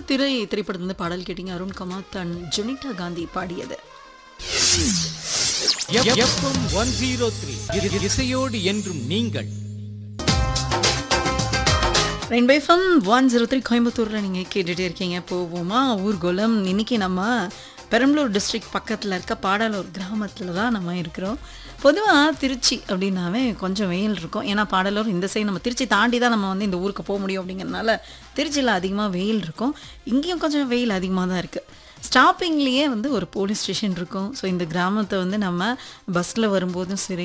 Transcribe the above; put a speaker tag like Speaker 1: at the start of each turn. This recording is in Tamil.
Speaker 1: திரை திரைப்படத்துல பாடல் கேட்டீங்க அருண் கமாத் அண்ட் ஜுனிட்டா காந்தி பாடியது
Speaker 2: எஃப்எம் ஒன் ஜீரோ த்ரீ இசையோடு என்றும் நீங்கள்
Speaker 1: rainbow F M one zero three கோயம்புத்தூரில் நீங்கள் கேட்டுகிட்டே இருக்கீங்க போவோமா ஊர்கோலம் இன்னைக்கு நம்ம பெரம்பலூர் டிஸ்ட்ரிக்ட் பக்கத்தில் இருக்க பாடாலூர் கிராமத்தில் தான் நம்ம இருக்கிறோம் பொதுவாக திருச்சி அப்படின்னாவே கொஞ்சம் வெயில் இருக்கும் ஏன்னா பாடலூர் இந்த சைடு நம்ம திருச்சி தாண்டி தான் நம்ம வந்து இந்த ஊருக்கு போக முடியும் அப்படிங்கிறனால திருச்சியில் அதிகமாக வெயில் இருக்கும் இங்கேயும் கொஞ்சம் வெயில் அதிகமாக தான் இருக்குது ஸ்டாப்பிங்லேயே வந்து ஒரு போலீஸ் ஸ்டேஷன் இருக்கும் ஸோ இந்த கிராமத்தை வந்து நம்ம பஸ்ஸில் வரும்போதும் சரி